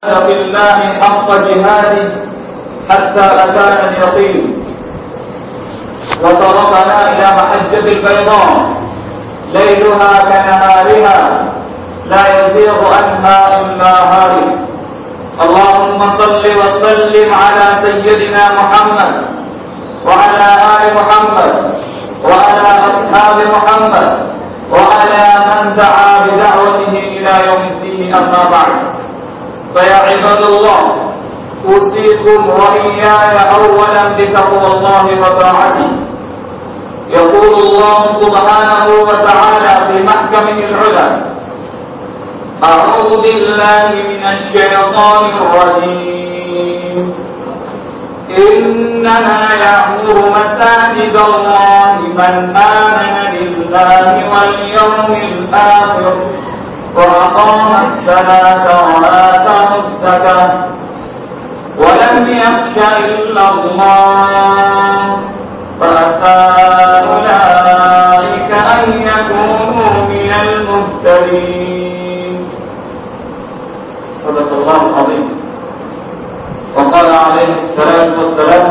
في الله حق جهاده حتى أتانا اليقين وتركنا إلى محجة البيضاء ليلها كنهارها لا يزيغ عنها إلا هالك اللهم صل وسلم على سيدنا محمد وعلى آل محمد وعلى أصحاب محمد وعلى من دعا بدعوته إلى يوم الدين أما بعد فيا عباد الله أوصيكم وإياي أولا بتقوى الله وطاعته يقول الله سبحانه وتعالى في محكمه العلى أعوذ بالله من الشيطان الرجيم إنما يعمر مساجد الله من آمن بالله واليوم الآخر وأقام الصلاة وآتى الزكاة ولم يخش إلا الله فأسى أولئك أن يكونوا من المهتدين صدق الله العظيم وقال عليه الصلاة والسلام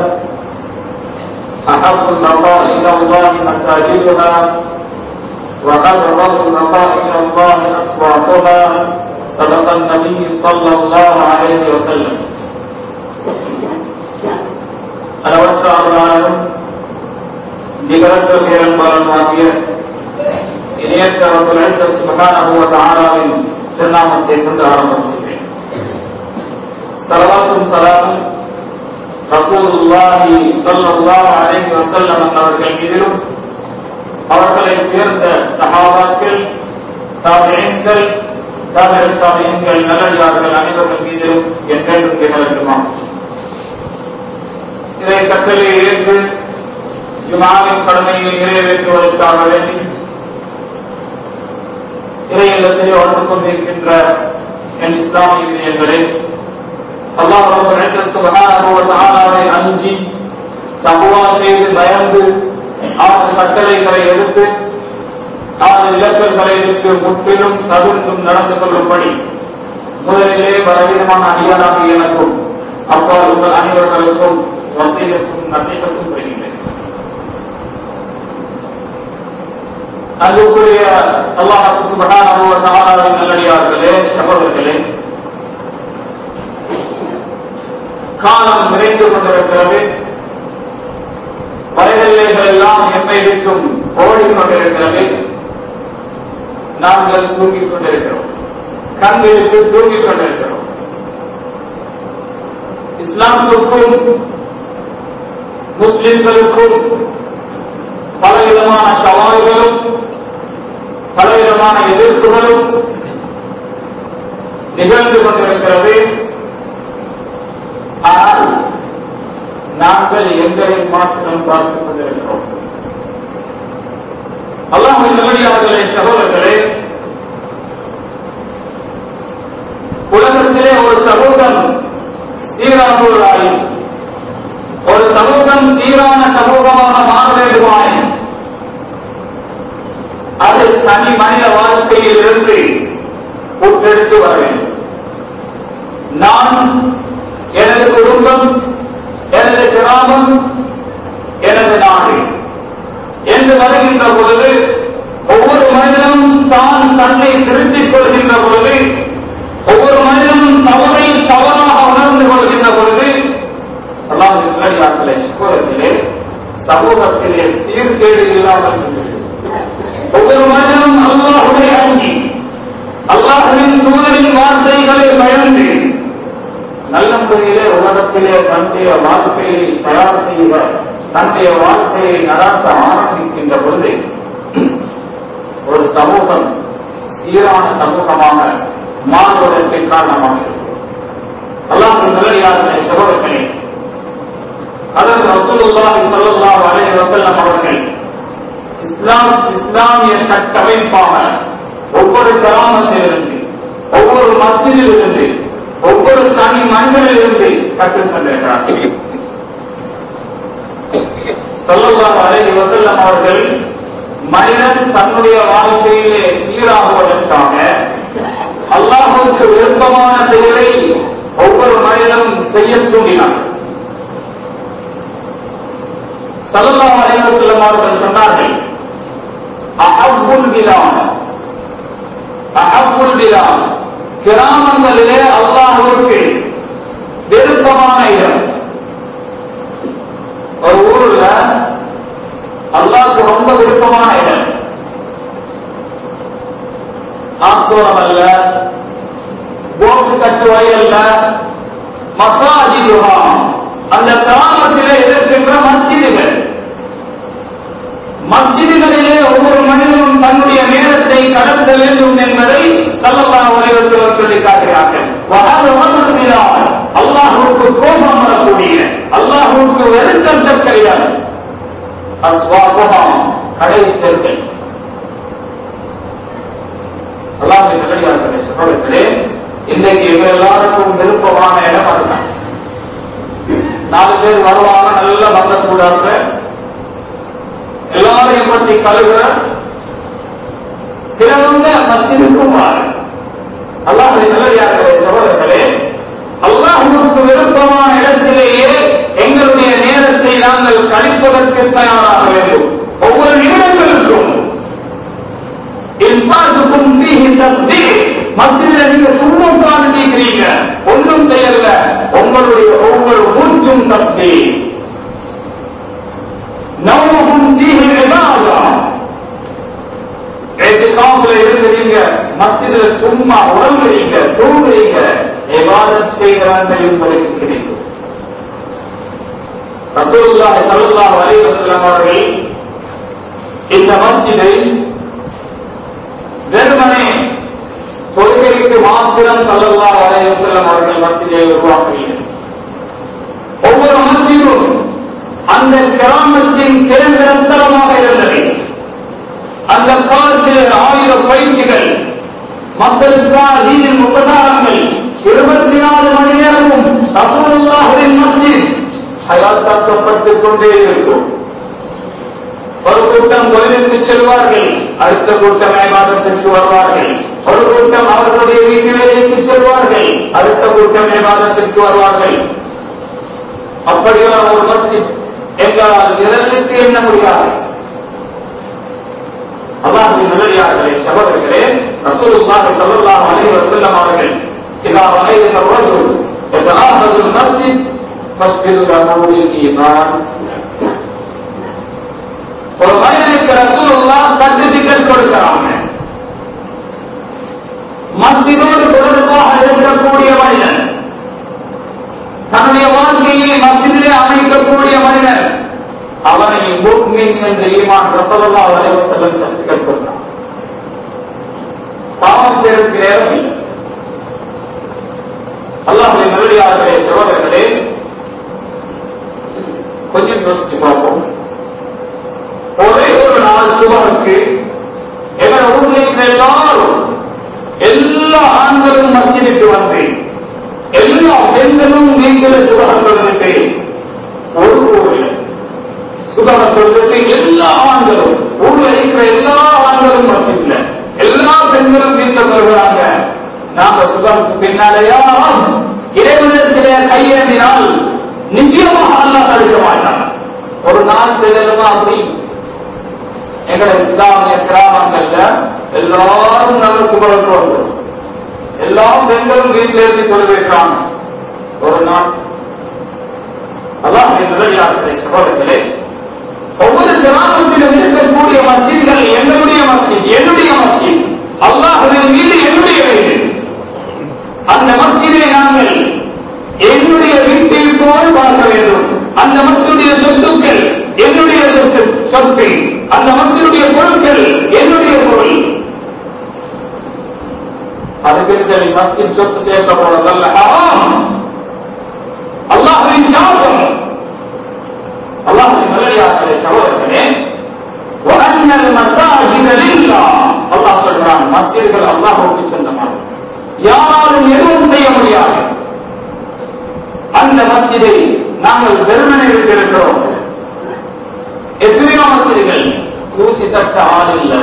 أحب البقاء إلى الله مساجدها وأبغض البقاء إلى الله أسواقها صدق النبي صلى الله عليه وسلم அளவற்ற அருளாளரும் நிகரற்ற பேரன்பாளனுமாகிய இணையற்ற அவர்கள் சுபகான ஆராவின் திருநாமத்தை கொண்டு ஆரம்பம் செய்கிறேன் சலவாத்தும் சலாமும் ரசூலுல்லாஹி ஸல்லல்லாஹு அலைஹி வஸல்லம் அவர்கள் மீதிலும் அவர்களை சேர்ந்த சஹாபாக்கள் தாபியீன்கள் தாபியல் தாபியீன்கள் நல்லடியார்கள் அனைவர்கள் மீதிலும் என்றென்றும் நிகழட்டுமா இதை கட்டளை ஏற்று ஜுமாவின் கடமையை நிறைவேற்றுவதற்காக வேண்டி இறையில்லத்தை வளர்ந்து கொண்டிருக்கின்ற என் இஸ்லாமிய இதயங்களே அல்லாஹ் ரப்பல் சுப்ஹானஹு வ தஆலாவை அஞ்சி தக்வா செய்து பயந்து அவரது கட்டளைகளை எடுத்து அவரது இலக்கல்களை எடுத்து முற்றிலும் தவிர்த்தும் நடந்து கொள்ளும்படி முதலிலே பலவீனமான அடியாராக எனக்கும் அப்பா உங்கள் அனைவர்களுக்கும் வசீகத்தும் நசீகத்தும் பெறுகிறேன் அன்புக்குரிய அல்லாஹ் சுபஹானஹு வ தஆலாவின் நல்லடியார்களே சகோதரர்களே காலம் விரைந்து கொண்டிருக்கிறது வயதில்லைகள் எல்லாம் எம்மை விட்டும் ஓடிக்கொண்டிருக்கிறது நாங்கள் தூங்கிக் கொண்டிருக்கிறோம் கண் விழித்து தூங்கிக் கொண்டிருக்கிறோம் இஸ்லாமுக்கும் முஸ்லிம்களுக்கும் பலவிதமான சவால்களும் பலவிதமான எதிர்ப்புகளும் நிகழ்ந்து கொண்டிருக்கிறது ஆனால் நாங்கள் எங்களை மாற்றம் பார்த்துக் கொண்டிருக்கிறோம் அல்லாஹின் நல்லடியார்களே சகோதரர்களே உலகத்திலே ஒரு சமூகம் சீரானவர்களாய் ஒரு சமூகம் சீரான சமூகமாக மாற வேண்டுமாய் அது தனி மனித வாழ்க்கையில் இருந்து உற்றெடுத்து வர வேண்டும் நான் எனது குடும்பம் எனது கிராமம் எனது நாடு என்று வருகின்ற பொழுது ஒவ்வொரு மனிதனும் தான் தன்னை திருத்திக் கொள்கின்ற பொழுது ஒவ்வொரு மனிதனும் தவறை தவறாக உணர்ந்து கொள்கின்ற பொழுது அல்லாம் நிலையாக்களே சகோதரர்களே சமூகத்திலே சீர்கேடு இல்லாமல் இருந்தது ஒவ்வொரு மனிதனும் அல்லாஹுடைய அங்கி அல்லாஹுவின் தூதரின் வார்த்தைகளை பயந்து நல்ல முறையிலே உலகத்திலே தன்னுடைய வாழ்க்கையை தயார் செய்த தன்னுடைய வாழ்க்கையை நடாத்த ஆரம்பிக்கின்ற பொழுது ஒரு சமூகம் சீரான சமூகமாக மாறுவதற்கு காரணமாக இருக்கும் அல்லாஹ் நல்லடியார்களே சகோதரர்களே அதற்கு ரசூலுல்லாஹி ஸல்லல்லாஹு அலைஹி வஸல்லம் அவர்கள் இஸ்லாம் இஸ்லாமிய கட்டமைப்பாக ஒவ்வொரு கிராமத்திலிருந்து ஒவ்வொரு மத்தியிலிருந்து ஒவ்வொரு தனி மனிதனிலிருந்து கற்றுக் கொண்டிருக்கிறார்கள் சொல்லலாம் அலைஹி வஸல்லம் அவர்கள் மனிதன் தன்னுடைய வாழ்க்கையிலே சீராகுவதற்காக அல்லாஹுக்கு விருப்பமான செயலை ஒவ்வொரு மனிதனும் செய்ய தூண்டினார் சல்லல்லாஹு அலைஹி வஸல்லம் அவர்கள் சொன்னார்கள் அஹப்புல் பிலால் அஹப்புல் பிலால் கிராமங்களிலே அல்லாஹ்வுக்கு விருப்பமான இடம் ஒரு ஊர்ல அல்லாஹ்வுக்கு ரொம்ப விருப்பமான இடம் ஆத்தோரம் அல்ல போட்டு கட்டுவாய் அல்ல மசாஜிதுஹா அந்த கிராமத்திலே இருக்கின்ற மஸ்ஜிதுகள் மஸ்ஜிதுகளிலே ஒவ்வொரு மனிதனும் தன்னுடைய நேரத்தை கடத்த வேண்டும் என்பதை சல்லல்லாஹு அலைஹி வஸல்லம் சொல்லி காட்டுகிறார்கள் வஹது வஹதுபிலால் அல்லாஹ்வுக்கு கோபம் வரக்கூடிய அல்லாஹ்வுக்கு வெறுக்கம் கிடையாது அஸ்வாபமா கடை தெருக்கள் அல்லாஹ்வின் நல்லடியார்களே சகோதரர்களே இன்றைக்கு இவங்க எல்லாருக்கும் விருப்பமான இடம் அதுதான் நாலு பேர் வருவாங்க நல்ல மந்த சூடாங்க எல்லாரையும் பற்றி கழுவுற சிலவங்க மத்திருக்கும் அல்லாஹின் நல்லடியார்களே சகோதரர்களே அல்லாஹுக்கு விருப்பமான இடத்திலேயே எங்களுடைய நேரத்தை நாங்கள் கழிப்பதற்கு தயாராக வேண்டும் ஒவ்வொரு நிமிடங்களுக்கும் இன்பாசுக்கும் பீஹி தஸ்பீஹ் மத்தியில் நீங்க சும்மா உட்கார்ந்து கேட்கிறீங்க ஒன்றும் செய்யல உங்களுடைய ஒவ்வொரு மூச்சும் தஸ்பீ நவமும் பீஹி இபாதா ஏத்திகாப்புல இருக்கிறீங்க மத்தியில சும்மா உறங்குறீங்க தூங்குறீங்க இபாதத் செய்கிறாங்க உங்களுக்கு கிடைக்கும் ரசூலுல்லாஹி ஸல்லல்லாஹு அலைஹி வஸல்லம் அவர்கள் இந்த மஸ்ஜிதை வெறுமனே தொழுகைக்கு மாத்திரம் சல்லல்லாஹு அலைஹி வஸல்லம் அவர்கள் மஸ்ஜிதை உருவாக்குவீர்கள் ஒவ்வொரு மஸ்ஜிதும் அந்த கிராமத்தின் கேந்திரத்தலமாக இருந்தது அந்த காலத்தில் ஆயிரம் பயிற்சிகள் மக்களுக்கான நீரின் உபகாரங்கள் இருபத்தி நாலு மணி நேரமும் ரசூலுல்லாஹின் மஸ்ஜித் ஹயாத்தாக்கப்பட்டுக் கொண்டே இருக்கும் ஒரு கூட்டம் கோயிலுக்கு செல்வார்கள் அடுத்த கூட்டம் ஏமாதத்திற்கு வருவார்கள் ஒரு கூட்டம் அவர்களுடைய வீட்டு வேலைக்கு செல்வார்கள் அடுத்த கூட்டம் ஏமாதத்திற்கு வருவார்கள் அப்படியான ஒரு மஸ்ஜித் எங்களால் விரலுக்கு எண்ண முடியாது அல்லாஹின் நல்லடியார்களே சகோதரர்களே ரசூலுல்லாஹி ஸல்லல்லாஹு அலைஹி வஸல்லம் அவர்கள் இதா ரஅய்த الرجل يتعاهد المسجد فاصبر له بالإيمان ஒரு மனிதனுக்கு ரசூலுல்லா சர்டிபிகேட் கொடுக்கிறாங்க மஸ்ஜிதோடு தொடர்பாக இருக்கக்கூடிய மனிதன் தன்னுடைய வாழ்க்கையை மஸ்ஜிதிலே அமைக்கக்கூடிய மனிதன் அவனை முக்மின் என்ற ஈமான் ரசூலுல்லா அலைஹி வஸல்லம் சர்டிபிகேட் கொடுக்கிறான் பாவம் செய்யறதுக்கு நேரம் இல்லை அல்லாஹுடைய நல்லடியார்களே சகோதரர்களே கொஞ்சம் யோசிச்சு பார்ப்போம் ஒரே ஒரு நாள் சுபனுக்கு எங்களை ஊரில் இருக்கிற எல்லாரும் எல்லா ஆண்களும் மத்தியிட்டு வந்து எல்லா பெண்களும் நீங்கள சுபகம் இருக்கு ஒரு ஊரில் சுபகம் சொல்லிட்டு எல்லா ஆண்களும் ஊர்ல இருக்கிற எல்லா ஆண்களும் மத்தியில எல்லா பெண்களும் வீட்டில் வருகிறாங்க நாம சுபமுக்கு பின்னாலேயா இறைவனத்திலே கையேந்தினால் நிச்சயமாக அல்லாஹ் தடுக்க மாட்டான் ஒரு நாள் தெரியுமா அப்படி எங்களை இஸ்லாமிய கிராமங்கள்ல எல்லாரும் நல்ல சுபலத்து வந்துடும் எல்லா பெண்களும் வீட்டில இருந்து தொழுகிறாங்க ஒரு நாள் அல்லாஹ் நிலையாளர்களே சகோதரர்களே ஒவ்வொரு கிராமத்திலும் இருக்கக்கூடிய மஸ்ஜித்கள் எங்களுடைய மஸ்ஜித் என்னுடைய மஸ்ஜித் அல்லாஹுவின் மீது என்னுடைய வீடு அந்த மஸ்ஜிதை நாங்கள் என்னுடைய வீட்டில் போல் பார்க்க வேண்டும் அந்த மக்களுடைய சொத்துக்கள் என்னுடைய சொத்து சொத்து அந்த மக்களுடைய பொருட்கள் என்னுடைய பொருள் அதுக்கு சரி மஸ்ஜித் சொத்து சேர்க்க போனதல்ல அல்லாஹின் சாபம் அல்லாஹின் நல்லடியார்களே சகோதரர்களே وأن المساجد لله அல்லாஹ் சொல்றான் மஸ்ஜிதுகள் அல்லாஹ்வுக்கு சொந்தமானது யாரும் எதுவும் செய்ய முடியாது அந்த மஸ்ஜிதை நாங்கள் வெறுமனை விட்டிருக்கிறோம் எத்தனையோ மஸ்ஜிதுகள் தூசி தட்ட ஆள் இல்லை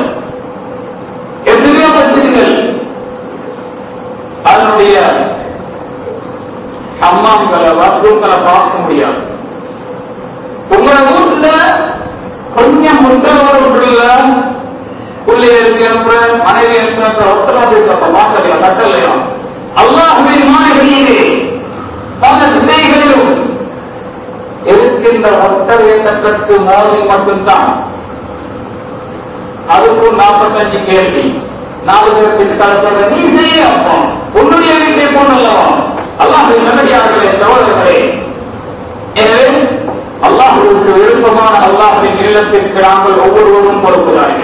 எத்தனையோ மஸ்ஜிதுகள் அதனுடைய அம்மாக்களை வாஷ்ரூம்களை பார்க்க முடியாது உங்கள வீட்டுல கொஞ்சம் முன்னோர் ஒன்றுல உள்ளே இருக்கிற மனைவி இருக்கிற ஒத்தரவு இருக்க மாட்டலையா கட்டலையா அல்லாஹுவின் மாளிகையிலே பல திசைகளிலும் இருக்கின்ற ஒட்டரை தட்டத்து மோதி மட்டும்தான் அதுக்கும் நாற்பத்தஞ்சு கேள்வி நாலு பேருக்கு கலப்பட நீ செய்ய அப்போ உன்னுடைய வீட்டை போனல்லவா அல்லாஹின் நல்லடியார்களே சகோதரர்களே எனவே அல்லாஹுக்கு விருப்பமான அல்லாஹின் இல்லத்திற்கு நாங்கள் ஒவ்வொருவரும் பொறுப்புகிறார்கள்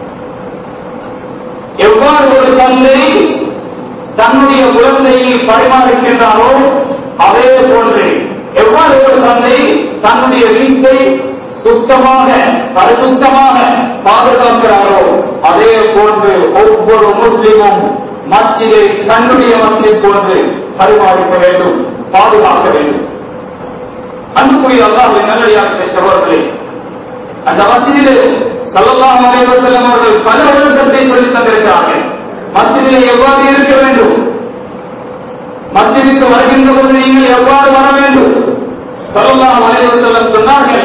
எவ்வாறு ஒரு தந்தை தன்னுடைய குழந்தையை பரிமாறுகின்றாரோ அதே போன்று எவ்வாறு ஒரு தந்தை தன்னுடைய வீட்டை சுத்தமாக பரிசுத்தமாக பாதுகாக்கிறாரோ அதே போன்று ஒவ்வொரு முஸ்லிமும் மத்தியை தன்னுடைய மத்தியை போன்று பரிமாறிக்க வேண்டும் பாதுகாக்க வேண்டும் அன்புக்குரிய அல்லாஹின் நல்லடியாக சகோதரர்களே அந்த மத்தியிலே சல்லல்லாஹு அலைஹி வஸல்லம் அவர்கள் பல ஒழுக்கத்தை சொல்லி தந்திருக்கிறார்கள் மத்தியிலே எவ்வாறு இருக்க வேண்டும் மத்திற்கு வருகின்ற போது நீங்கள் எவ்வாறு வர வேண்டும் சல்லல்லாஹு அலைஹி வஸல்லம் சொன்னார்கள்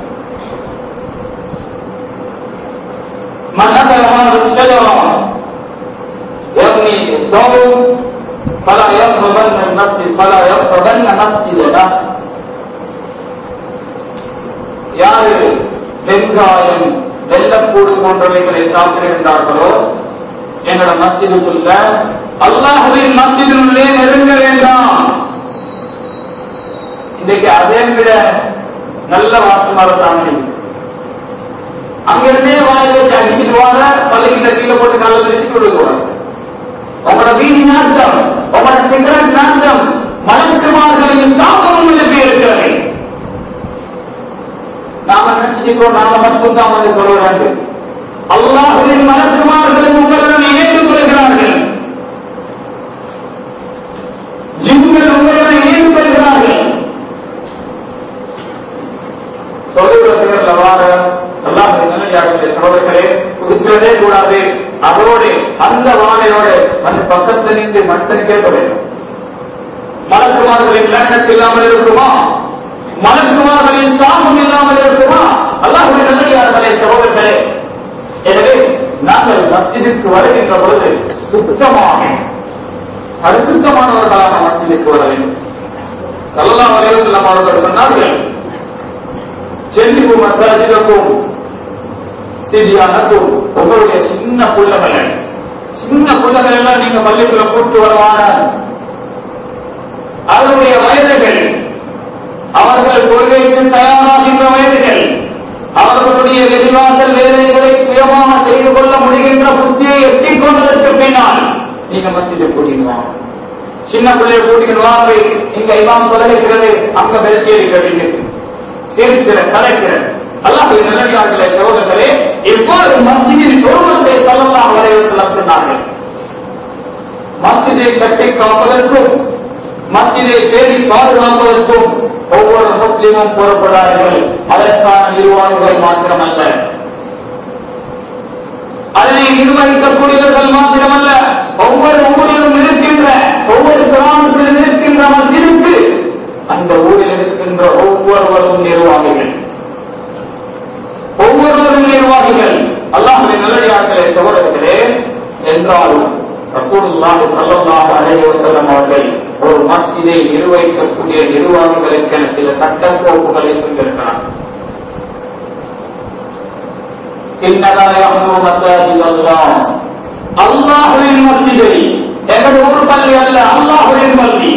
من أكل هذه الشجرة يغني الثوب فلا يقربن المسجد فلا يقربن مسجدنا யாரு வெங்காயம் வெள்ளப்பூடு போன்றவைகளை சாப்பிடுகின்றார்களோ என்னோட மஸ்ஜிதுக்குள்ள அல்லாஹுவின் மஸ்ஜிதினுள்ளே நெருங்க வேண்டாம் இன்றைக்கு அதை விட நல்ல வாக்கு மரத்தாங்க அங்கிருந்தே வாய் வச்சு அடிச்சுட்டு வார பள்ளிக்கிட்ட கீழே போட்டு கால பிரிச்சு கொடுக்குவாங்க உங்களோட வீதி நாட்டம் உங்களோட சிகரெட் நாட்டம் மலக்குமார்களின் சாபமும் எழுப்பி இருக்கிறது நாம நினைச்சிருக்கோம் நாம மட்டும்தான் வந்து சொல்ல வேண்டும் அல்லாஹுவின் மலக்குமார்களும் உங்களிடம் இணைத்துக் கொள்கிறார்கள் ஜிம்கள் உங்களிடம் இணைத்துக் கொள்கிறார்கள் சொல்லுகிற பேர்ல வார அல்லாஹ் நல்லடியாகவே சகோதரர்களே குடிச்சிடவே கூடாது அதோடு அந்த வாழையோடு அந்த பக்கத்தில் நின்று மட்டன் கேட்க வேண்டும் மலக்குமார்களின் லேண்டட் இல்லாமல் இருக்குமா மலக்குமார்களின் சாபம் இல்லாமல் இருக்குமா அல்லாஹுடைய நல்லடியார்களே சகோதரர்களே எனவே நாங்கள் மஸ்ஜிதுக்கு வருகின்ற பொழுது சுத்தமாக பரிசுத்தமானவர்களான மஸ்ஜிதுக்கு வர வேண்டும் சல்லா அலைவசல்லம் அவர்கள் சொன்னார்கள் செல்லிவு மசாஜிதக்கும் சிறியானக்கும் உங்களுடைய சின்ன புள்ளகளை சின்ன புள்ளகள் எல்லாம் நீங்க பள்ளிக்குள்ள கூட்டு வருவான அவருடைய வயதுகள் அவர்கள் கொள்கைக்கு தயாராகின்ற வயதுகள் அவர்களுடைய வெளிவாசல் வேலைகளை சுயமாக செய்து கொள்ள முடிகின்ற புத்தியை எட்டிக் கொண்டதற்கு பின்னால் நீங்க மசிதை கூட்டிட்டு வாங்க சின்ன பிள்ளைய கூட்டிட்டு வாங்க இங்க இமாம் தொலைக்கிறது அங்க வெற்றியை கட்டிட்டு சிரிக்கிற கலைக்கிற அல்லாஹ் நல்லடியார்களே சகோதரர்களே எவ்வாறு மத்தியில் தோரணத்தை சொல்லலாம் வரைவர்கள் சொன்னார்கள் மத்தியை கட்டி காப்பதற்கும் மத்தியை பேரி பாதுகாப்பதற்கும் ஒவ்வொரு முஸ்லிமும் பொறுப்படார்கள் அதற்கான நிர்வாகிகள் மாத்திரமல்ல அதனை நிர்வகிக்கக்கூடியவர்கள் மாத்திரமல்ல ஒவ்வொரு ஊரிலும் இருக்கின்ற ஒவ்வொரு கிராமத்திலும் இருக்கின்ற மத்திற்கு அந்த ஊரில் இருக்கின்ற ஒவ்வொருவரும் நிர்வாகிகள் ஒவ்வொருவரும் நிர்வாகிகள் அல்லாஹுடைய நல்லடியார்களே சகோதரர்களே என்றாலும் ரசூலுல்லாஹி ஸல்லல்லாஹு அலைஹி வஸல்லம் அவர்கள் ஒரு மஸ்ஜிதை நிர்வகிக்கக்கூடிய நிர்வாகிகளுக்கென சில சட்ட கோப்புகளை சொல்லியிருக்கிறார் இன்னதா யஹ்மு மசாஜித் அல்லாஹ் அல்லாஹ்வின் மஸ்ஜிதை எங்கள் ஊர் பள்ளி அல்ல அல்லாஹ்வின் பள்ளி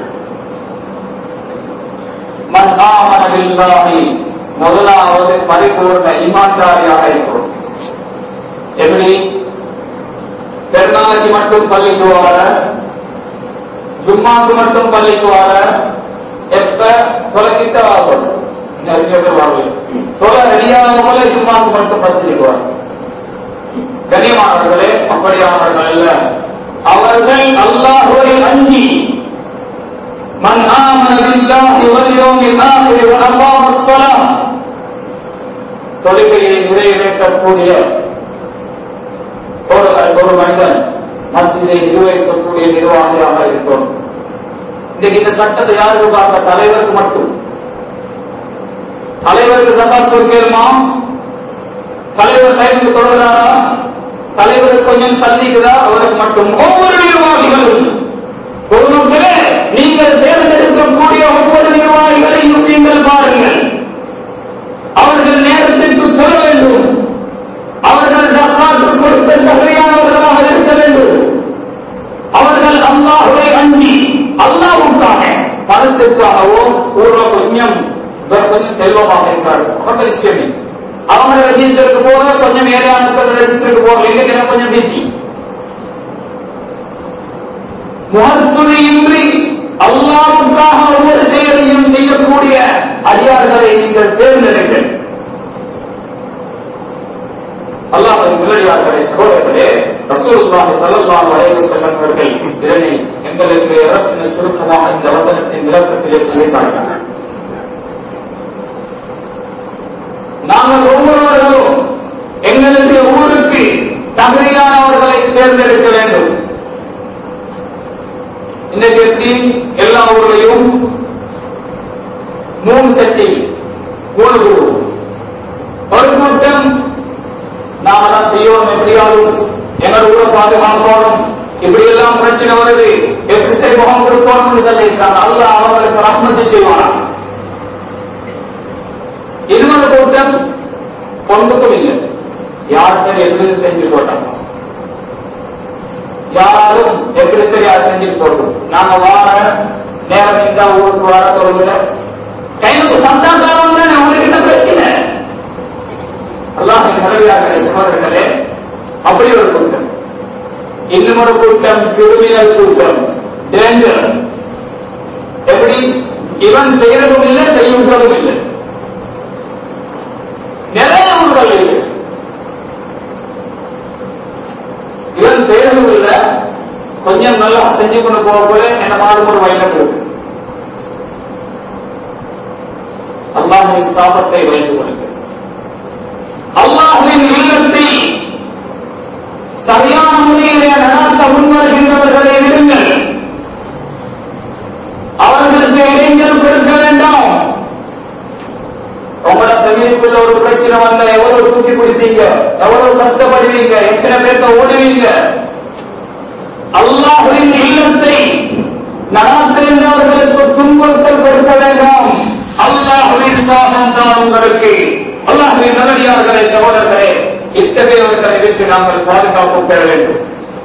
மன் ஆமன பில்லாஹி முதலாவது பரிபூர்ண ஈமான்தாரியாக இருக்கும் எப்படி பெருநாளைக்கு மட்டும் பள்ளிக்கு வர ஜும்மாக்கு மட்டும் பள்ளிக்கு வர எப்ப தொலைக்கிட்ட வாங்க நிறைய பேர் வாங்க தொலை ரெடியாக போல ஜும்மாக்கு மட்டும் பள்ளிக்கு வர கனியமானவர்களே அப்படியானவர்கள் அல்ல அவர்கள் அல்லாஹுவை அஞ்சி من آمن بالله واليوم الآخر وأقام الصلاة தொழுகையை நிறைவேற்றக்கூடிய ஒரு ஒரு மனிதன் மத்தியை நிர்வகிக்கக்கூடிய நிர்வாகியாக இருக்கும் இன்னைக்கு இந்த சட்டத்தை யாருக்கு பார்க்க தலைவருக்கு மட்டும் தலைவருக்கு ஜகாத் கொடுக்கணுமா தலைவர் டைமுக்கு தொடர்றாரா தலைவருக்கு கொஞ்சம் சந்திக்குதா அவருக்கு மட்டும் ஒவ்வொரு நிர்வாகிகளும் பொதுமக்களே நீங்கள் தேர்ந்தெடுக்கக்கூடிய ஒவ்வொரு நிர்வாகிகளையும் நீங்கள் பாருங்கள் அவர்கள் நேரத்திற்கு சொல்ல வேண்டும் அவர்கள் ஜக்காத்து கொடுத்த தகுதியானவர்களாக இருக்க வேண்டும் அவர்கள் அல்லாஹுவை அஞ்சி அல்லாவுக்காக பணத்திற்காகவோ பூர்வ கொஞ்சம் கொஞ்சம் செல்வமாக இருக்கிறார்கள் ரொம்ப விஷயமே அவங்க ரெஜிஸ்டருக்கு போக கொஞ்சம் ஏரியான ரெஜிஸ்டருக்கு போக இல்லைங்க கொஞ்சம் பிஸி முகத்துணையின்றி அல்லாவுக்காக ஒவ்வொரு செயலையும் செய்யக்கூடிய அதிகாரிகளை நீங்கள் தேர்ந்தெடுங்கள் அல்லாஹின் முதலியார்களே சகோதரர்களே ரசூலுல்லாஹி ஸல்லல்லாஹு அலைஹி வஸல்லம் அவர்கள் இதனை எங்களுக்கு இறப்பின சுருக்கமாக இந்த வசனத்தின் விளக்கத்திலே சொல்லியிருக்கிறார்கள் நாங்கள் ஒவ்வொருவர்களும் எங்களுடைய ஊருக்கு தகுதியானவர்களை தேர்ந்தெடுக்க வேண்டும் இன்னைக்கு எப்படி எல்லா ஊர்லையும் மூணு சட்டி மூணு குரு ஒரு கூட்டம் நாம தான் செய்யணும் எப்படியாவது எங்கள் ஊரை பாதுகாக்கணும் இப்படி எல்லாம் பிரச்சனை வருது எப்படி சரி முகம் கொடுக்கணும்னு சொல்லியிருக்காங்க அல்ல அவங்களுக்கு ரஹ்மத்து செய்வானா இன்னொரு கூட்டம் ஒன்றுக்கும் இல்லை யாருக்கு எது செஞ்சு போட்டாங்க யாரும் எப்படி தெரியாது செஞ்சு போட்டோம் நாங்க வார நேரம் இந்த ஊருக்கு வர சொல்லுங்க கைக்கு சந்தாக்காரம் தான் அவங்களுக்கு என்ன பிரச்சனை அல்லாஹின் மனைவியார்களே சகோதரர்களே அப்படி ஒரு கூட்டம் இன்னும் ஒரு கூட்டம் கிரிமினல் கூட்டம் டேஞ்சர் எப்படி இவன் செய்யறதும் இல்லை செய்யுறதும் இல்லை நிறைய ஊர்கள் இருக்கு இவன் செய்யறதும் இல்லை கொஞ்சம் நல்லா செஞ்சு கொண்டு போக போல என்ன மாடு ஒரு வயல போகுது அல்லாஹின் சாபத்தை வைத்துக் கொள்ளுங்கள் அல்லாஹுவின் இல்லத்தை சரியான முறையிலே நடாத்த முன்வருகின்றவர்களை விடுங்கள் அவர்களுக்கு இளைஞர் கொடுக்க வேண்டாம் உங்களோட சமீபத்தில் ஒரு பிரச்சனை வந்தா எவ்வளவு தூக்கி பிடித்தீங்க எவ்வளவு கஷ்டப்படுவீங்க எத்தனை பேர்த்த ஓடுவீங்க அல்லாஹுவின் இல்லத்தை நடாத்துகின்றவர்களுக்கு துன்புறுத்தல் கொடுக்க வேண்டாம் அல்லாஹுவின் சாபம் தான் உங்களுக்கு அல்லாஹுவின் நல்லடியார்களே சகோதரர்களே இத்தகையவர்களை விட்டு நாங்கள் பாதுகாப்பு பெற வேண்டும்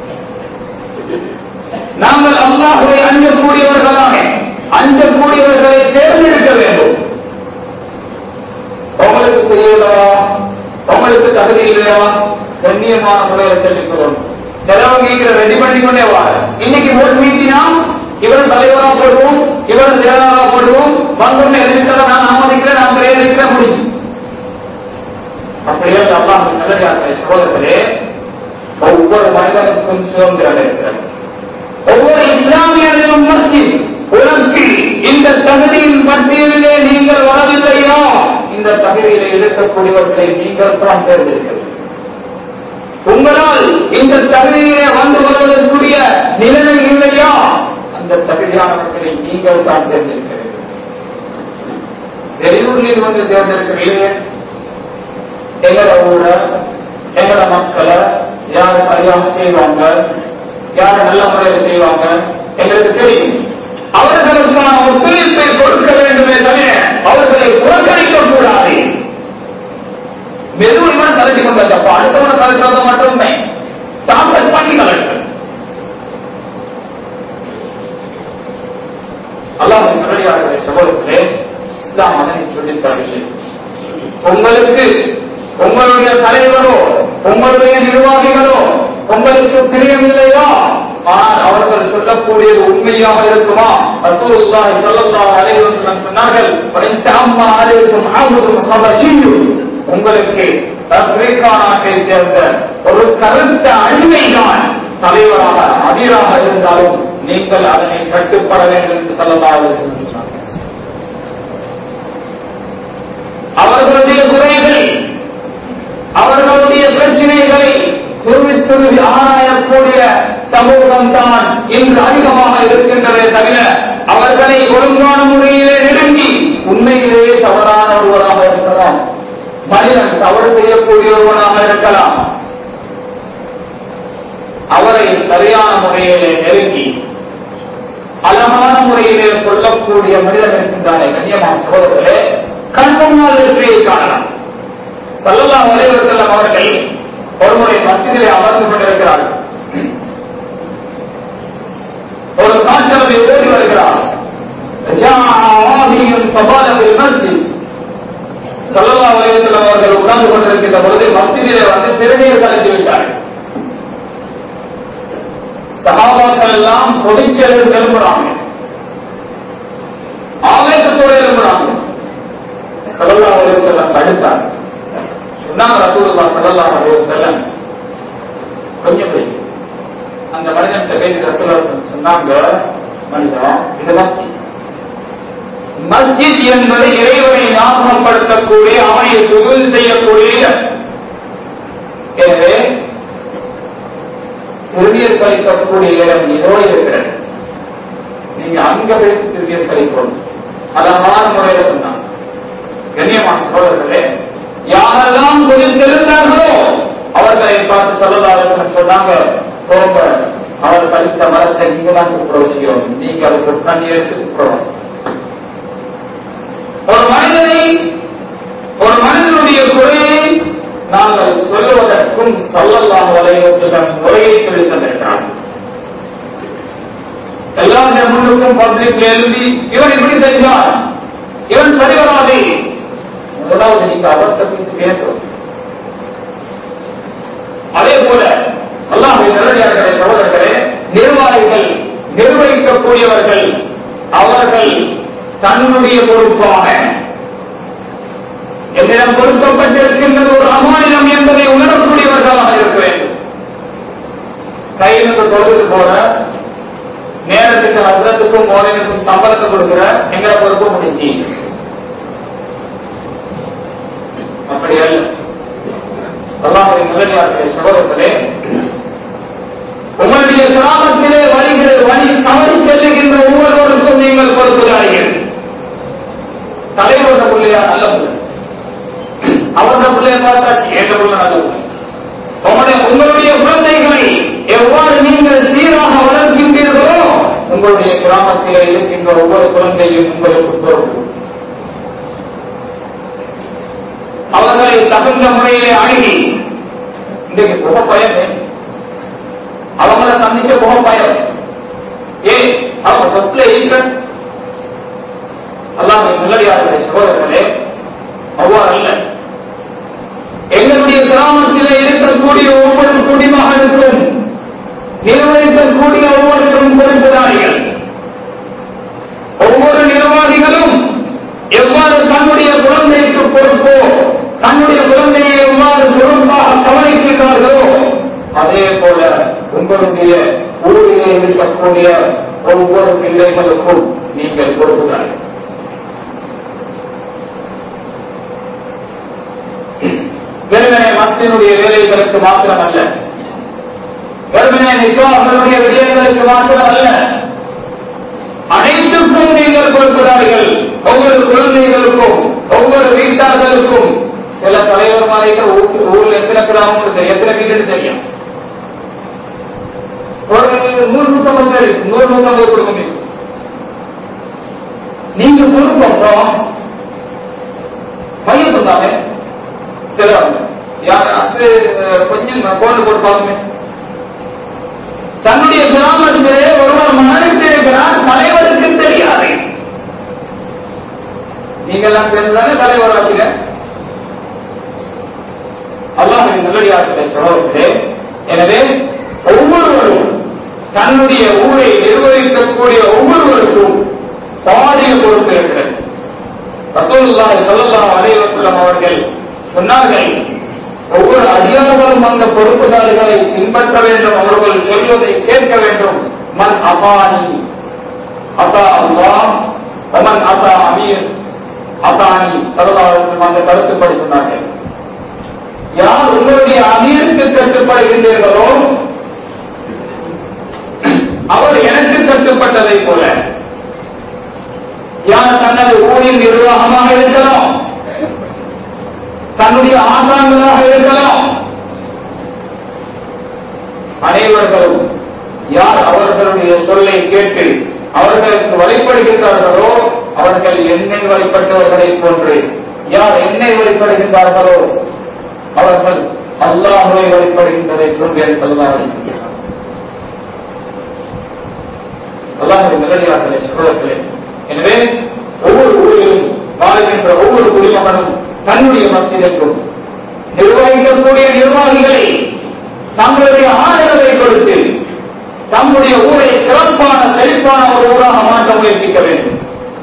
நாங்கள் அல்லாஹுவை அஞ்சக்கூடியவர்களாக அஞ்சக்கூடியவர்களை தேர்ந்தெடுக்க வேண்டும் உங்களுக்கு செய்யலையா உங்களுக்கு தகுதி இல்லையா கண்ணியமான முறையில் சொல்லிக்கிறோம் செலவங்க ரெடி பண்ணி கொண்டே வார இன்னைக்கு ஓட்டு மீட்டினா இவர் தலைவரா போடுவோம் இவர் செயலாளரா போடுவோம் வந்தோடனே எழுதித்தர நான் ஆமதிக்கிறேன் நான் பிரேரிக்கிறேன் முடியும் அப்படியே அல்லாஹ் நல்லதாக சகோதரர்களே ஒவ்வொரு மனிதனுக்கும் சுதந்திரம் இருக்கிறது ஒவ்வொரு இஸ்லாமியர்களும் மஸ்ஜித் உனக்கு இந்த தகுதியின் பட்டியலிலே நீங்கள் வரவில்லையா இந்த தகுதியிலே இருக்கக்கூடியவர்களை நீங்கள் தான் தேர்ந்தெடுக்க உங்களால் இந்த தகுதியிலே வந்து வருவதற்குரிய நிலைமை இல்லையா அந்த தகுதியானவர்களை நீங்கள் தான் தேர்ந்தெடுக்க வேண்டும் வெளியூரில் வந்து தேர்ந்தெடுக்கவில்லையே எங்களோட ஊரை எங்களோட மக்களை யார் சரியாக செய்வாங்க யார் நல்ல முறையில் செய்வாங்க எங்களுக்கு தெரியும் அவர்களுக்கான ஒத்துழைப்பை கொடுக்க வேண்டுமே தவிர அவர்களை புறக்கணிக்க கூடாது மெதுவாக கலட்டி கொண்டப்ப அடுத்தவனை கலட்டுறத மட்டுமே தாக்கல் பண்ணி கலட்டு அல்லாஹ் நல்லடியார்களே சகோதரர்களே இஸ்லாம் அதனை சொல்லித் தரவில்லை உங்களுக்கு உங்களுடைய தலைவரோ உங்களுடைய நிர்வாகிகளோ உங்களுக்கு பிரியமில்லையா ஆனால் அவர்கள் சொல்லக்கூடியது உண்மையாக இருக்குமா ரசூலுல்லாஹி ஸல்லல்லாஹு அலைஹி வஸல்லம் சொன்னார்கள் "வஇன்தஅம்மா அலைக்கும் அம்ருன் ஹபஷிய்யுன்" உங்களுக்கு ஆப்பிரிக்கா நாட்டை சேர்ந்த ஒரு கருத்த அடிமைதான் தலைவராக அதிராக இருந்தாலும் நீங்கள் அதனை கட்டுப்பட வேண்டும் என்று ஸல்லல்லாஹு அலைஹி வஸல்லம் சொன்னார்கள் அவர்களுடைய குறைகள் அவர்களுடைய பிரச்சனைகளை துருவி துருவி ஆராயக்கூடிய சமூகம் தான் இன்று அதிகமாக இருக்கின்றதே தவிர அவர்களை ஒழுங்கான முறையிலே நெருங்கி உண்மையிலேயே தவறான ஒருவராக இருக்கலாம் மனிதன் தவறு செய்யக்கூடிய ஒருவனாக இருக்கலாம் அவரை சரியான முறையிலே நெருங்கி அழகான முறையிலே சொல்லக்கூடிய மனிதன் இருக்கின்றானே கண்ணியமான சகோதரர்களே கண் முன்னால் வெற்றியை காணலாம் சல்லல்லா வலைவசல்லம் அவர்கள் ஒருமுறை மத்தியிலே அமர்ந்து கொண்டிருக்கிறார்கள் ஒரு காற்றலை ஓடி வருகிறார் சல்லல்லா வலைவசல்லம் அவர்கள் உட்கார்ந்து கொண்டிருக்கின்ற பொழுது மத்தியிலே வந்து சிறுநீர் கலந்து விட்டார்கள் சகாபாக்கள் எல்லாம் பொதுச்செயல் எழும்புறாங்க ஆவேசத்தோடு எழும்புறாங்க சல்லல்லா அலைவசல்லம் தடுத்தார் சொன்னாங்க ரசூலுல்லா சல்லல்லா அலைவசல்லம் கொஞ்சம் போய் அந்த மனிதன் கைது ரசூலா சொன்னாங்க மனிதன் இது மஸ்ஜித் மஸ்ஜித் என்பது இறைவனை ஞாபகப்படுத்தக்கூடிய அவனை சுகுல் செய்யக்கூடிய இடம். எனவே சிறுநீர் கழிக்கக்கூடிய இடம் ஏதோ இருக்கிறது நீங்க அங்க போய் சிறுநீர் கழிக்கணும் அழகான முறையில சொன்னாங்க கண்ணியமான சகோதரர்களே யாரெல்லாம் தொழில் தெரிந்தார்களோ அவர்களை பார்த்து சொல்லதாரசன் சொன்னாங்க போங்க அவர் கழித்த மரத்தை நீங்க தான் துப்புரவு செய்யணும் நீங்க அதுக்கு தண்ணி எடுத்து துப்புரவு ஒரு மனிதனை ஒரு மனிதனுடைய குறையை நாங்கள் சொல்லுவதற்கும் சல்லல்லாஹு அலைஹி வஸல்லம் முறையை சொல்லித் தந்திருக்கிறார் எல்லாருடைய முன்னுக்கும் பப்ளிக்ல எழுதி இவன் இப்படி செஞ்சான் இவன் சரிவராதே முதலாவது நீங்க அவர்கிட்ட குறித்து பேசணும் அதே போல அல்லாஹ் நல்லடியார்களே சகோதரர்களே நிர்வாகிகள் நிர்வகிக்கக்கூடியவர்கள் அவர்கள் தன்னுடைய பொறுப்பாக என்னிடம் கொடுக்கப்பட்டிருக்கின்றது ஒரு அமானியம் என்பதை உணரக்கூடியவர்களாக இருக்க வேண்டும் கையிலிருந்து தொழுது போற நேரத்துக்கு ஹசரத்துக்கும் மோதலுக்கும் சம்பளத்தை கொடுக்கிற எங்களை பொறுப்பு முடிஞ்சு அப்படி அல்ல அல்லாஹின் நல்லடியார்களே சகோதரர்களே உங்களுடைய கிராமத்திலே வழிகள் வழி தவறி செல்லுகின்ற ஒவ்வொருவருக்கும் நீங்கள் பொறுப்புதார்கள் தலைவரோட பிள்ளையா நல்ல பிள்ளை அவரோட பிள்ளைய பார்த்தாச்சு ஏற்ற பிள்ளை நல்ல பிள்ளை உங்களுடைய உங்களுடைய குழந்தைகளை எவ்வாறு நீங்கள் சீராக வளர்க்கின்றீர்களோ உங்களுடைய கிராமத்திலே இருக்கின்ற ஒவ்வொரு குழந்தையும் உங்களுக்கு பொறுப்பு அவர்களை தகுந்த முறையிலே அணுகி இன்றைக்கு புக பயமே அவங்கள சந்திச்ச புக பயம் ஏ அவங்க பஸ்ல இருக்க அல்லாஹ் நல்லடியார்களே சகோதரர்களே அவ்வாறு அல்ல எங்களுடைய கிராமத்திலே இருக்கக்கூடிய ஒவ்வொரு குடிமகனுக்கும் நிர்வகிக்கக்கூடிய ஒவ்வொருவரும் பொறுப்புதாரிகள் ஒவ்வொரு நிர்வாகிகளும் எவ்வாறு தன்னுடைய குழந்தைக்கு பொறுப்போ தன்னுடைய குழந்தையை எவ்வாறு பொறுப்பாக கவனிக்கின்றார்களோ அதே போல உங்களுடைய ஊரிலே இருக்கக்கூடிய ஒவ்வொரு பிள்ளைகளுக்கும் நீங்கள் பொறுப்புதாரிகள் வெறுமனே மஸ்தினுடைய வேலைகளுக்கு மாத்திரம் அல்ல வெறுமனே நிர்வாகங்களுடைய விடயங்களுக்கு மாத்திரம் அல்ல அனைத்துக்கும் நீங்கள் கொடுக்கிறார்கள் ஒவ்வொரு குழந்தைகளுக்கும் ஒவ்வொரு வீட்டார்களுக்கும் சில தலைவர்மார்கள் ஊர்ல எத்தனை கிராமம் தெரியும் எத்தனை வீடு தெரியும் ஒரு நூறு நூற்றம்பது பேர் இருக்கு. நூறு நூற்றம்பது குடும்பம் இருக்கு. நீங்க பொறுப்போம் மையம் சொன்னாங்க சில யார் அது கொஞ்சம் கோண்டு போட்டு பாருங்க தன்னுடைய கிராமத்திலே ஒருவர் மரணித்திருக்கிறார் தலைவருக்கு தெரியாது நீங்கெல்லாம் சேர்ந்துதானே தலைவர் ஆகிற அல்லாஹின் நல்லடியார்களே சகோதரர்களே எனவே ஒவ்வொருவரும் தன்னுடைய ஊரை நிர்வகிக்கக்கூடிய ஒவ்வொருவருக்கும் பாரிய பொறுப்பு இருக்கிறது ரசூலுல்லாஹி ஸல்லல்லாஹு அலைஹி வஸல்லம் அவர்கள் சொன்னார்கள் ஒவ்வொரு அடியார்களும் அந்த பொறுப்புதாரிகளை பின்பற்ற வேண்டும் அவர்கள் சொல்வதை கேட்க வேண்டும் மன் அபானி அத்தா அல்லாஹ் ஒமன் அத்தா அமீர் அத்தானி சரதாரசன் அந்த கருத்துப்படி சொன்னார்கள் யார் உங்களுடைய அமீருக்கு கட்டுப்படுகின்றீர்களோ அவர் எனக்கு கட்டுப்பட்டதை போல யார் தனது ஊரின் நிர்வாகமாக இருக்கலாம் தன்னுடைய ஆசான்களாக இருக்கலாம் அனைவர்களும் யார் அவர்களுடைய சொல்லை கேட்டு அவர்களுக்கு வழிபடுகின்றார்களோ அவர்கள் என்னை வழிபட்டவர்களை போன்று யார் என்னை வழிபடுகின்றார்களோ அவர்கள் அல்லாஹுவை வழிபடுகின்றதை போன்று சொல்லலாம் அல்லாஹுடைய நிலையாளர்களே சகோதரர்களே எனவே ஒவ்வொரு ஊரிலும் வாழ்கின்ற ஒவ்வொரு குடிமகனும் தன்னுடைய மத்தியிலும் நிர்வகிக்கக்கூடிய நிர்வாகிகளை தங்களுடைய ஆதரவை கொடுத்து தம்முடைய ஊரை சிறப்பான செழிப்பான ஒரு ஊராக மாற்ற முயற்சிக்க வேண்டும்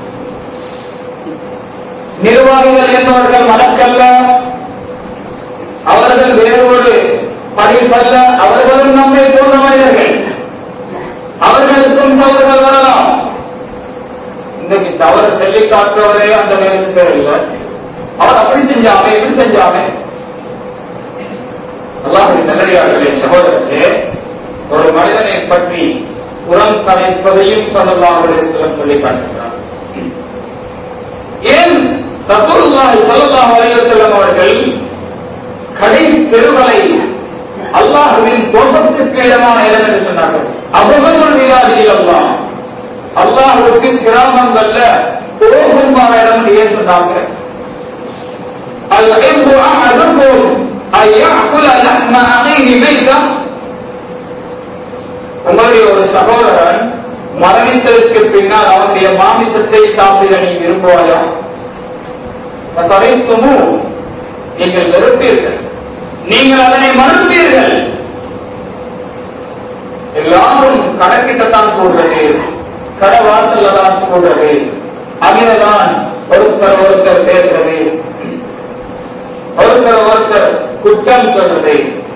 நிர்வாகிகள் என்பவர்கள் வழக்கல்ல அவர்கள் வேறு ஒரு படிப்பல்ல அவர்களும் நம்மை போன்ற மனிதர்கள் அவர்களுக்கும் தவறுகள் வரலாம் இன்னைக்கு தவறு சொல்லி காட்டுறவரே அந்த வேலைக்கு சேரல அவர் அப்படி செஞ்சாமே இப்படி செஞ்சாமே அல்லாஹின் நல்லடியார்களே சகோதரர்களே ஒரு மனிதனை பற்றி புறம் கலைப்பதையும் சொல்லலாம் சிலர் சொல்லி காட்டுகிறார் ஏன் ரசூலுல்லாஹி ஸல்லல்லாஹு அலைஹி வஸல்லம் அவர்கள் கடை தெருவலை அல்லாஹுவின் கோபத்துக்கு இடமான இடம் என்று சொன்னார்கள் அபகமுல் விவாதி அல்லாஹ் அல்லாஹுக்கு கிராமங்கள்ல கோபமான இடம் ஏன் சொன்னாங்க العلم أحدكم أن يأكل لحم أخيه ميتا உங்களுடைய ஒரு சகோதரன் மரணித்ததற்கு பின்னால் அவனுடைய மாமிசத்தை சாப்பிட நீ விரும்புவாயா தரைத்துமு நீங்கள் வெறுப்பீர்கள் நீங்கள் அதனை மறுப்பீர்கள் எல்லாரும் கணக்கிட்டத்தான் போடுறது கடை வாசல்ல தான் போடுறது அகிலதான் ஒருத்தர் ஒருத்தர் பேசுறது ஒருத்தர் ஒருத்தர் குற்றம் சொல்றது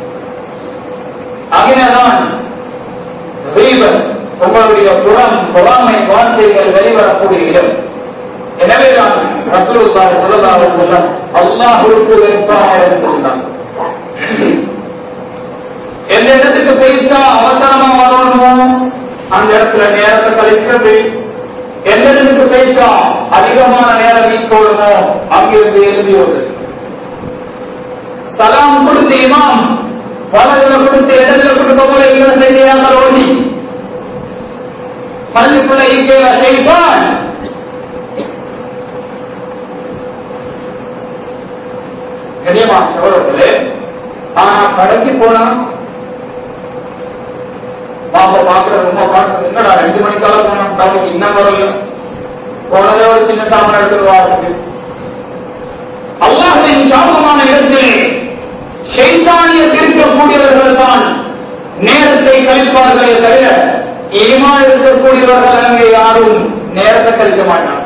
அகிலதான் ரீபன் உங்களுடைய புறம் பொறாமை வார்த்தைகள் வெளிவரக்கூடிய இடம் எனவே தான் ரசூலுல்லாஹி ஸல்லல்லாஹு அலைஹி வஸல்லம் அல்லாஹ்வுக்கு வெறுப்பாக இருந்து சொன்னாங்க எந்த இடத்துக்கு போயிட்டா அவசரமா வரணுமோ அந்த இடத்துல நேரத்தை கழிக்கிறது எந்த இடத்துக்கு போயிட்டா அதிகமான நேரம் மீட்கொள்ளணுமோ அங்கிருந்து எழுதி வருது சலாம் கொடுத்து இமாம் வலதுல கொடுத்து இடத்துல கொடுக்க போல இல்லை செய்தியாக ஓடி பள்ளிக்குள்ள இருக்கிற செய்வான் கண்ணியமா சோழர்களே ஆனா கடைக்கு போனா பாப்பா பாக்குற ரொம்ப பார்க்க என்னடா ரெண்டு மணிக்கால போனோம் அவனுக்கு இன்னும் வரல போனதே ஒரு சின்ன தாமரை எடுத்துருவாரு அல்லாஹின் சாபமான இடத்திலே சைத்தானியத் இருக்கக்கூடியவர்கள் தான் நேரத்தை கழிப்பார்களே தவிர ஈமான் இருக்கக்கூடியவர்கள் அங்கே யாரும் நேரத்தை கழிக்க மாட்டார்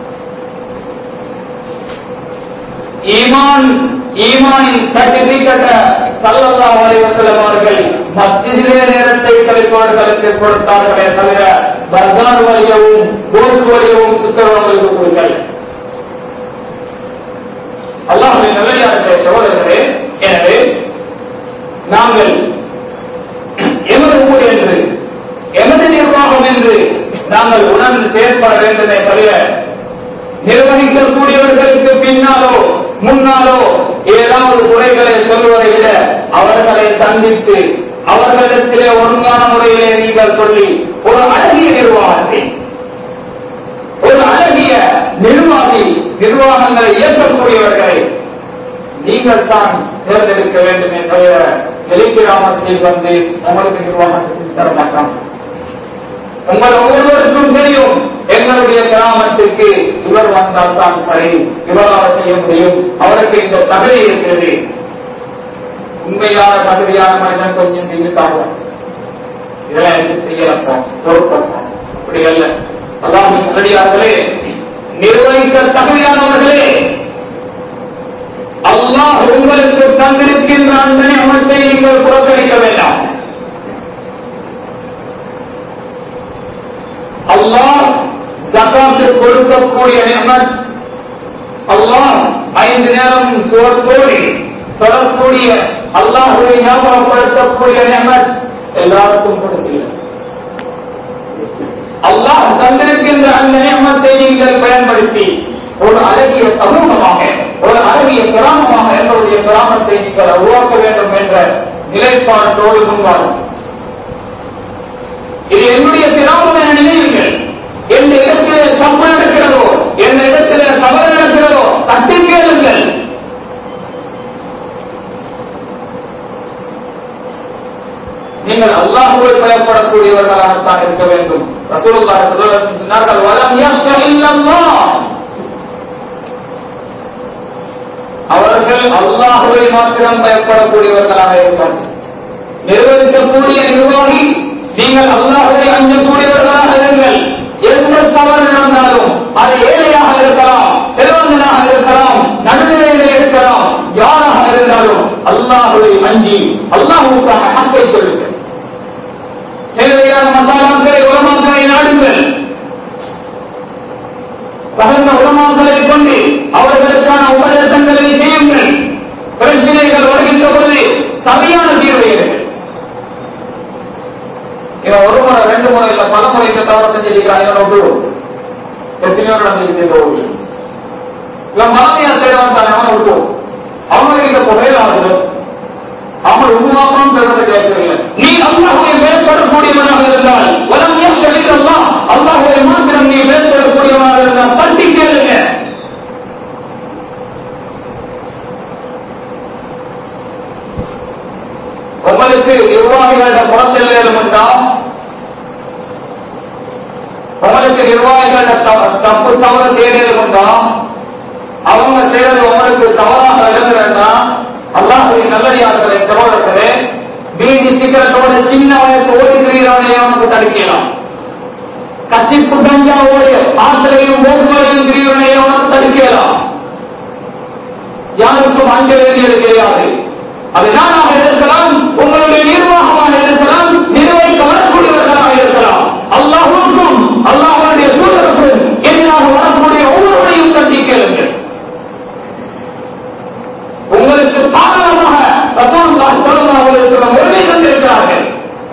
ஈமான் ஈமானின் சர்டிபிகேட்ட சல்லல்லாஹு அலைஹி வஸல்லம் அவர்கள் மஸ்ஜிதிலே நேரத்தை கழிப்பவர்களுக்கு கொடுத்தார்களே தவிர பர்கார் வழியவும் கோல் வழியவும் சுத்தவர்களுக்கு கொடுக்கல அல்லாஹுடைய நல்லடியார்களே சகோதரர்களே எனவே நாங்கள் எமது ஊர் என்று எமது நிர்வாகம் என்று நாங்கள் உணர்ந்து செயற்பட வேண்டுமே தவிர நிர்வகிக்கக்கூடியவர்களுக்கு பின்னாலோ முன்னாலோ ஏதாவது குறைகளை சொல்வதை விட அவர்களை சந்தித்து அவர்களிடத்திலே ஒழுங்கான முறையிலே நீங்கள் சொல்லி ஒரு அழகிய நிர்வாகத்தை ஒரு அழகிய நிர்வாகி நிர்வாகங்களை இயக்கக்கூடியவர்களை நீங்கள் தான் தேர்ந்தெடுக்க வேண்டுமே தவிர வெளிக்கிராமத்தில் வந்து உங்களுக்கு நிர்வாகத்துக்கு தர மாட்டான் உங்கள் ஒவ்வொருவருக்கும் தெரியும் எங்களுடைய கிராமத்திற்கு இவர் வந்தால் தான் சரி இவரால் செய்ய முடியும் அவருக்கு இந்த தகுதி இருக்கிறது உண்மையான தகுதியான மனிதன் கொஞ்சம் செய்துட்டாங்க இதெல்லாம் எனக்கு செய்யலப்பா பொறுப்பப்போம் அப்படி அல்ல அல்லாஹ் நல்லடியார்களே நிர்வகிக்க தகுதியானவர்களே அல்லாஹ் உங்களுக்கு தந்திருக்கின்ற அந்த நியமத்தை நீங்கள் புறக்கணிக்க வேண்டாம் அல்லாஹ் ஜக்காத்து கொடுக்கக்கூடிய நியமத் அல்லாஹ் ஐந்து நேரம் சுவர்த்தோடி தொடரக்கூடிய அல்லாஹுவை ஞாபகப்படுத்தக்கூடிய நியமத் எல்லாருக்கும் கொடுக்கல அல்லாஹ் தந்திருக்கின்ற அந்த நியமத்தை நீங்கள் பயன் சமூகமாக ஒரு அழகிய கிராமமாக எங்களுடைய கிராமத்தை நீங்கள் உருவாக்க வேண்டும் என்ற நிலைப்பாட்டோடு முன்வாரும் இது என்னுடைய கிராமம் என நினைவுங்கள் எந்த இடத்திலே தப்பு நடக்கிறதோ எந்த இடத்திலே தவறு நடக்கிறதோ தட்டி கேளுங்கள் நீங்கள் அல்லாஹுவை பயப்படக்கூடியவர்களாகத்தான் இருக்க வேண்டும் ரசூலுல்லாஹி ஸல்லல்லாஹு அலைஹி வஸல்லம் சொன்னார்கள் வலம் யக்ஷ இல்லல்லாஹ் அவர்கள் அல்லாஹுவை மாத்திரம் பயப்படக்கூடியவர்களாக இருப்பார்கள் நிர்வகிக்கக்கூடிய நிர்வாகி நீங்கள் அல்லாஹுவை அஞ்சக்கூடியவர்களாக இருங்கள் எந்த தவறு நடந்தாலும் அது ஏழையாக இருக்கலாம் செல்வந்தனாக இருக்கலாம் நடுநிலையில் இருக்கலாம் யாராக இருந்தாலும் அல்லாஹுவை அஞ்சி அல்லாஹுக்கான ஹக்கை சொல்லுங்கள் தேவையான மசாலாக்களை உலமாக்களை நாடுங்கள் தகுந்த உலமாக்களை கொண்டு அவர்களுக்கான உபதேசங்களை செய்யுங்கள் பிரச்சனைகள் வருகின்ற பொழுது சரியான தீர்வுகள் இவன் ஒரு முறை ரெண்டு முறை இல்ல பல முறை இந்த தவறு செஞ்சிருக்கான் இவன் ஒரு எத்தனையோ நடந்திருக்கு இவன் மாமியார் செய்யறவன் தானே அவன் விட்டுவோம் அவங்க இந்த புகையில ஆகுது அவன் உருவாக்கம் பெறுவது கேட்கவில்லை நீ அல்லாஹுவை மேற்படக்கூடியவனாக இருந்தால் வலம் அல்லாஹ் அல்லாஹுவை மாத்திரம் நீ மேற்படக்கூடியவனாக இருந்தால் தட்டி கேளுங்க உங்களுக்கு நிர்வாகிகள குறைச்சல் ஏழுமெண்டா உங்களுக்கு நிர்வாகிகள தப்பு தவறு செய்யணுமெண்டா அவங்க செய்யறது உங்களுக்கு தவறாக விளங்குறா அல்லாஹுவின் நல்லடியார்களே சகோதரர்களே பீடி சிகரத்தோட சின்ன வயசு ஓடி திரிகிறானே அவனுக்கு தடுக்கலாம் கசிப்பு கஞ்சாவோடு ஆற்றலையும் ஓட்டுகளையும் திரிகிறனே அவனுக்கு தடுக்கலாம் யாருக்கும் அஞ்ச வேண்டியது கிடையாது அது நானாக இருக்கலாம் உங்களுடைய நிர்வாகமாக இருக்கலாம் நிர்வகிக்க வரக்கூடியவர்களாக இருக்கலாம் அல்லாஹுக்கும் அல்லாஹுடைய தூதருக்கும் எதிராக வரக்கூடிய ஒவ்வொருவரையும் தட்டி கேளுங்கள் உங்களுக்கு சாதனமாக ரசூலுல்லாஹி ஸல்லல்லாஹு அலைஹி வஸல்லம் உரிமை தந்திருக்கிறார்கள்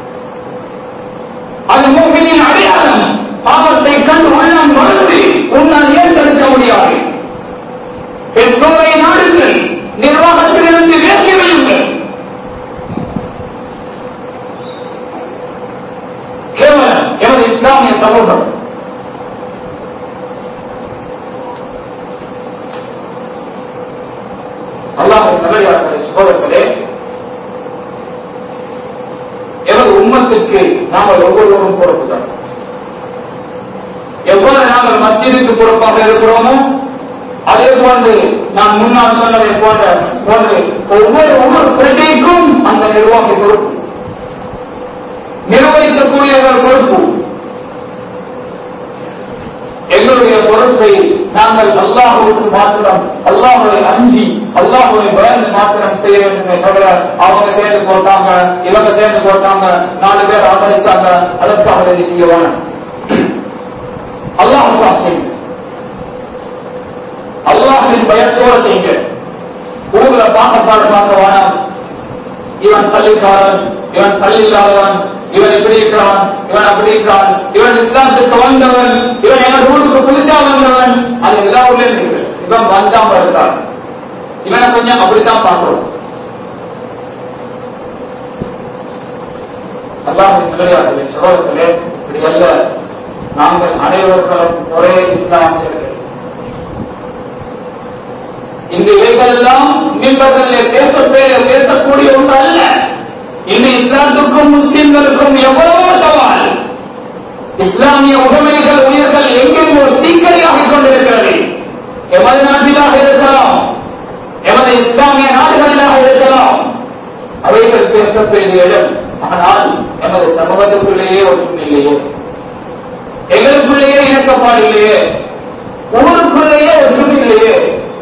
அது மூமினின் அடையாளம் பாவத்தை கண்டு உள்ளம் வளர்ந்து உன்னால் ஏற்றெடுக்க முடியாது பெற்றோரை நாடுங்கள் நிர்வாகத்திலிருந்து விலக்கி வையுங்கள் கேவலம் எமது இஸ்லாமிய சமூகம் அல்லாஹின் நல்லடியார்களே சகோதரர்களே எமது உம்மத்துக்கு நாங்கள் ஒவ்வொருவரும் பொறுப்புதான் எவ்வாறு நாங்கள் மத்தியதுக்கு பொறுப்பாக இருக்கிறோமோ அதே போன்று நான் முன்னால் சொன்னதை போன்ற போன்று ஒவ்வொரு ஒவ்வொரு பிரஜைக்கும் அந்த நிர்வாகி பொறுப்பு நிர்வகிக்கக்கூடியவர் பொறுப்பு எங்களுடைய பொறுப்பை நாங்கள் அல்லாஹுக்கு மாத்திரம் அல்லாஹுவை அஞ்சி அல்லாஹுவை பயந்து மாத்திரம் செய்ய வேண்டுமே தவிர அவங்க சேர்ந்து போட்டாங்க இவங்க சேர்ந்து போட்டாங்க நாலு பேர் ஆதரிச்சாங்க அதற்காக இதை செய்ய வேணும் அல்லாஹுக்காக செய்யுங்க அல்லாஹின் பயத்தோட செய்யுங்க ஊர்ல பார்க்க பார்க்க பார்க்க வேணாம் இவன் சல்லிக்காரன் இவன் சல்லில்லாதவன் இவன் இப்படி இருக்கிறான் இவன் அப்படி இருக்கிறான் இவன் இஸ்லாத்துக்கு வந்தவன் இவன் எங்க வீட்டுக்கு புதுசா வந்தவன் அது எல்லா ஊர்லயும் இருக்கு இவன் வந்தாம இருக்கான் இவனை கொஞ்சம் அப்படித்தான் பார்க்கிறோம் அல்லாஹின் நிலையாகவே சகோதரர்களே இப்படி அல்ல நாங்கள் அனைவர்களும் ஒரே இஸ்லாமியர்கள் இந்த இவைகளெல்லாம் மின்பர்களிலே பேச பேசக்கூடிய ஒன்று அல்ல இந்த இஸ்லாத்துக்கும் முஸ்லிம்களுக்கும் எவ்வளவோ சவால் இஸ்லாமிய உடைமைகள் உயிர்கள் எங்கெங்கோ தீக்கரையாகிக் கொண்டிருக்கிறது எமது நாட்டிலாக இருக்கலாம் எமது இஸ்லாமிய நாடுகளிலாக இருக்கலாம் அவைகள் பேசக்கூடிய இடம் ஆனால் எமது சமூகத்துக்குள்ளேயே ஒன்றும் இல்லையே எங்களுக்குள்ளேயே இணக்கப்பாடு இல்லையே ஊருக்குள்ளேயே ஒன்றும் இல்லையே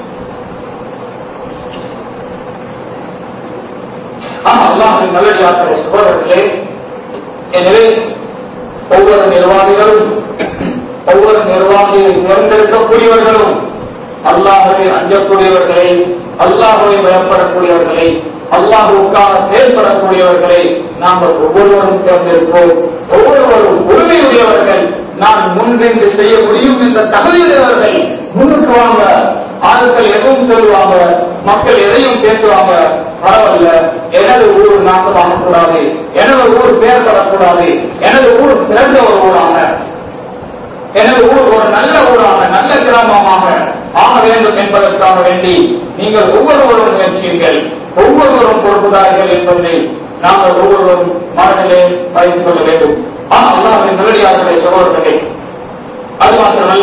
அல்லாஹின் நல்லடியார்களே சகோதரர்களே எனவே ஒவ்வொரு நிர்வாகிகளும் ஒவ்வொரு நிர்வாகியை தேர்ந்தெடுக்கக்கூடியவர்களும் அல்லாஹுவை அஞ்சக்கூடியவர்களை அல்லாஹுவை பயப்படக்கூடியவர்களை அல்லாஹுக்காக செயல்படக்கூடியவர்களை நாங்கள் ஒவ்வொருவரும் தேர்ந்தெடுப்போம் ஒவ்வொருவரும் உரிமையுடையவர்கள் நான் முன்னின்று செய்ய முடியும் என்ற தகுதியுடையவர்கள் முன்னுக்கு வாங்க ஆட்கள் எதுவும் சொல்லுவாங்க மக்கள் எதையும் பேசுவாங்க பரவாயில்ல எனது ஊர் நாசமாக கூடாது எனது ஊர் பேர் பெறக்கூடாது எனது ஊர் சிறந்த ஒரு ஊராக எனது ஊர் ஒரு நல்ல ஊராக நல்ல கிராமமாக ஆக வேண்டும் என்பதற்காக வேண்டி நீங்கள் ஒவ்வொருவரும் முயற்சியுங்கள் ஒவ்வொருவரும் பொறுப்புதாரிகள் என்பதை நாங்கள் ஒவ்வொருவரும் மனதிலே பதிந்து கொள்ள வேண்டும் ஆனால் அல்லாஹின் நேரடியாளர்களை சகோதரர்களே அது மாத்திரமல்ல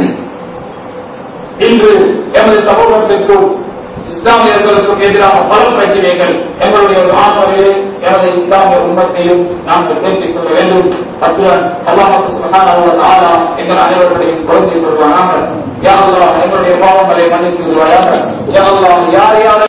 இன்று எமது சமூகத்திற்கும் இஸ்லாமியர்களுக்கும் எதிரான பல பிரச்சனைகள் எங்களுடைய ஆன்மவையை எமது இஸ்லாமிய உண்மத்தையும் நாங்கள் சேர்த்துக் கொள்ள வேண்டும் அத்துடன் அல்லாஹ் சுபஹானஹு வ தஆலா எங்கள் அனைவர்களையும் குழந்தை கொள்வானாக யா அல்லாஹ் எங்களுடைய பாவங்களை மன்னித்து விடுவாயாக யா அல்லாஹ் யார் யார்